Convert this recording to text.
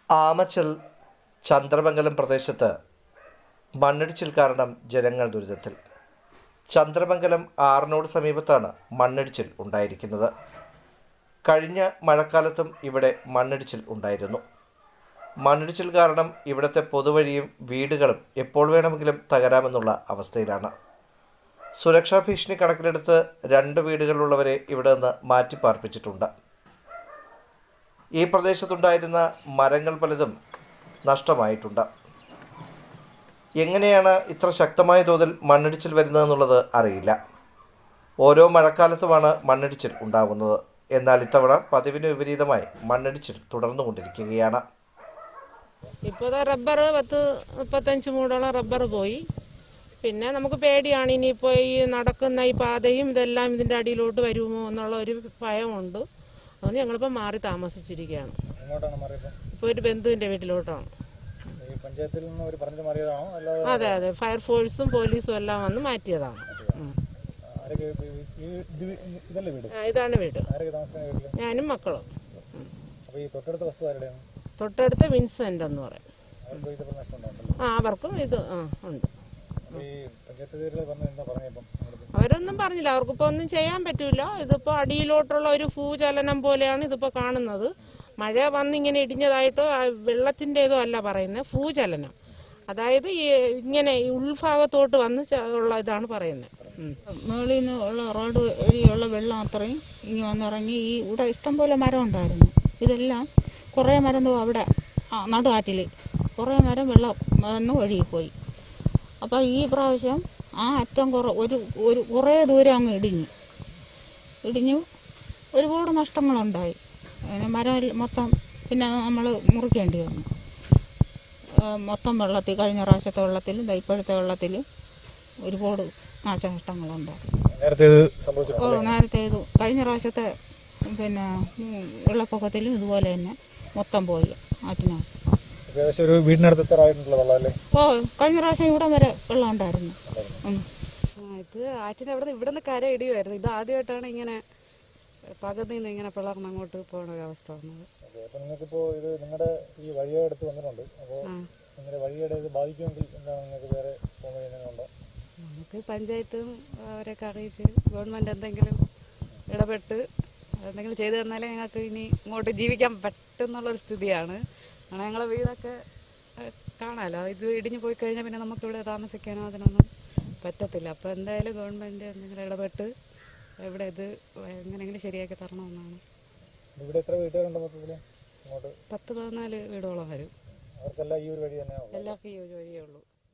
ആമച്ചൽ ചന്ദ്രമംഗലം പ്രദേശത്ത് മണ്ണിടിച്ചിൽ കാരണം ജനങ്ങൾ ദുരിതത്തിൽ ചന്ദ്രമംഗലം ആറിനോട് സമീപത്താണ് മണ്ണിടിച്ചിൽ ഉണ്ടായിരിക്കുന്നത് കഴിഞ്ഞ മഴക്കാലത്തും ഇവിടെ മണ്ണിടിച്ചിൽ ഉണ്ടായിരുന്നു മണ്ണിടിച്ചിൽ കാരണം ഇവിടുത്തെ പൊതുവഴിയും വീടുകളും എപ്പോൾ വേണമെങ്കിലും തകരാമെന്നുള്ള അവസ്ഥയിലാണ് സുരക്ഷാ ഭീഷണി കണക്കിലെടുത്ത് രണ്ട് വീടുകളിലുള്ളവരെ ഇവിടെ നിന്ന് മാറ്റി പാർപ്പിച്ചിട്ടുണ്ട് ഈ പ്രദേശത്തുണ്ടായിരുന്ന മരങ്ങൾ പലതും നഷ്ടമായിട്ടുണ്ട് എങ്ങനെയാണ് ഇത്ര ശക്തമായ തോതിൽ മണ്ണിടിച്ചിൽ വരുന്നതെന്നുള്ളത് അറിയില്ല ഓരോ മഴക്കാലത്തുമാണ് മണ്ണിടിച്ചിൽ ഉണ്ടാകുന്നത് എന്നാൽ ഇത്തവണ പതിവിന് വിപരീതമായി മണ്ണിടിച്ചിൽ തുടർന്നുകൊണ്ടിരിക്കുകയാണ് ഇപ്പോൾ റബ്ബർ പത്ത് മുപ്പത്തഞ്ച് മൂടോളം റബ്ബർ പോയി പിന്നെ നമുക്ക് പേടിയാണ് ഇനിയിപ്പോൾ ഈ നടക്കുന്ന ഈ പാതയും ഇതെല്ലാം ഇതിൻ്റെ അടിയിലോട്ട് വരുമോ എന്നുള്ള ഒരു ഭയമുണ്ട് അതുകൊണ്ട് ഞങ്ങളിപ്പോൾ മാറി താമസിച്ചിരിക്കുകയാണ് എങ്ങോട്ടാണ് മാറിയത് ഇപ്പോൾ ഒരു ബന്ധുവിൻ്റെ വീട്ടിലോട്ടാണ് ഈ പഞ്ചായത്തിൽ നിന്ന് അവർ പറഞ്ഞിട്ട് മാറിയതാണോ അല്ലാതെ അതെ അതെ ഫയർഫോഴ്സും പോലീസും എല്ലാം വന്ന് മാറ്റിയതാണ് ഉം. ആരൊക്കെ ഈ- ഈ ഇത് ഇതല്ലേ വീട് ആ, ഇതാണ് വീട് ആരൊക്കെ താമസിക്കുന്ന വീട്ടില് ഞാനും മക്കളും ഉം. അപ്പോൾ ഈ തൊട്ടടുത്ത വസ്തു ആരുടെയാണ് തൊട്ടടുത്ത് വിൻസെൻ്റ് എന്ന് പറയും അവർക്ക് ഇതുപോലെ നഷ്ടം ഉണ്ടാകുമല്ലോ ആ അവർക്കും ഇത് ആ ഉണ്ട് അപ്പോൾ ഈ പഞ്ചായത്തുകാരിൽ വന്ന് എന്താ പറഞ്ഞപ്പം അവിടുത്തെ അവരൊന്നും പറഞ്ഞില്ല അവർക്കിപ്പോൾ ഒന്നും ചെയ്യാൻ പറ്റൂല ഇതിപ്പോൾ അടിയിലോട്ടുള്ള ഒരു ഭൂചലനം പോലെയാണ് ഇതിപ്പോൾ കാണുന്നത് മഴ വന്നിങ്ങനെ ഇടിഞ്ഞതായിട്ടോ ആ വെള്ളത്തിൻ്റെതോ അല്ല പറയുന്നത് ഭൂചലനം അതായത് ഈ ഇങ്ങനെ ഈ ഉൾഭാഗത്തോട്ട് വന്ന് ച- ഉള്ള ഇതാണ് പറയുന്നത് മുകളിൽ നിന്ന് ഉള്ള റോഡ് വഴിയുള്ള വെള്ളം അത്രയും ഇനി വന്നിറങ്ങി ഈ ഇവിടെ ഇഷ്ടംപോലെ മരം ഉണ്ടായിരുന്നു ഇതെല്ലാം കുറേ മരം ദോ അവിടെ ആ, നടുകാറ്റിൽ കുറേ മരം വെള്ളം വന്ന് ഒഴുകിപ്പോയി അപ്പോൾ ഈ പ്രാവശ്യം ആ അറ്റം കുറേ ഒരു ഒരു കുറേ ദൂരം അങ്ങ് ഇടിഞ്ഞു ഇടിഞ്ഞു ഒരുപാട് നഷ്ടങ്ങളുണ്ടായി പിന്നെ മരം എല്ലാം മൊത്തം പിന്നെ നമ്മൾ മുറിക്കേണ്ടി വന്നു ആ, മൊത്തം വെള്ളത്തിൽ കഴിഞ്ഞ പ്രാവശ്യത്തെ വെള്ളത്തിലും ദാ ഇപ്പോഴത്തെ വെള്ളത്തിലും ഒരുപാട് നാശനഷ്ടങ്ങളുണ്ടായി നേരത്തെ ഇത് ഓ സംഭവിച്ചിട്ടുണ്ട് നേരത്തെ ഇത് കഴിഞ്ഞ പ്രാവശ്യത്തെ പിന്നെ ഉം, വെള്ളപ്പൊക്കത്തിലും ഇതുപോലെ തന്നെ മൊത്തം പോയി ആറ്റിനകത്ത് ഏകദേശം ഒരു വീടിനടുത്ത് എത്ര ആയിട്ടുള്ള വെള്ളം അല്ലേ ഓ കഴിഞ്ഞ പ്രാവശ്യം ഇവിടം വരെ വെള്ളം ഉണ്ടായിരുന്നു ഉം. ആ, ഇത് ആറ്റിന് അവിടെ നിന്ന് ഇവിടെ നിന്ന് കര ഇടിയുമായിരുന്നു ഇത് ആദ്യമായിട്ടാണ് ഇങ്ങനെ പകുതി നിന്ന് ഇങ്ങനെ പിളർന്ന് അങ്ങോട്ട് പോകുന്ന ഒരു അവസ്ഥ വന്നത് ഓക്കെ അപ്പോൾ നിങ്ങൾക്കിപ്പോൾ ഇത് നിങ്ങളുടെ ഈ വഴിയുടെ അടുത്ത് വന്നിട്ടുണ്ട് അപ്പോൾ നിങ്ങളുടെ വഴിയുടെ ഇത് ബാധിക്കുമെങ്കിൽ എന്താണ് നിങ്ങൾക്ക് വേറെ പോകുന്ന എന്തെങ്കിലും നമുക്ക് പഞ്ചായത്തും അവരൊക്കെ അറിയിച്ച് ഗവൺമെൻറ് എന്തെങ്കിലും ഇടപെട്ട് എന്തെങ്കിലും ചെയ്തു തന്നാലേ ഞങ്ങൾക്ക് ഇനി ഇങ്ങോട്ട് ജീവിക്കാൻ പറ്റുന്നുള്ളൊരു സ്ഥിതിയാണ് കാരണം ഞങ്ങളെ വീടൊക്കെ ഏഹ്, കാണാമല്ലോ ഇത് ഇടിഞ്ഞു പോയി കഴിഞ്ഞാൽ പിന്നെ നമുക്കിവിടെ താമസിക്കാനോ അതിനൊന്നും പറ്റത്തില്ല അപ്പോൾ എന്തായാലും ഗവൺമെൻറ് എന്തെങ്കിലും ഇടപെട്ട് ഇവിടെ ഇത് എങ്ങനെയെങ്കിലും ശരിയാക്കി തരണമെന്നാണ് ഇവിടെ എത്ര വീട്ടുകാരുണ്ട് മൊത്തത്തിൽ ഇങ്ങോട്ട് പത്ത് പതിനാല് വീടോളം വരും അവർക്കെല്ലാം ഈ ഒരു വഴി തന്നെയാണോ എല്ലാവർക്കും ഈ ഒരു വഴിയേ ഉള്ളൂ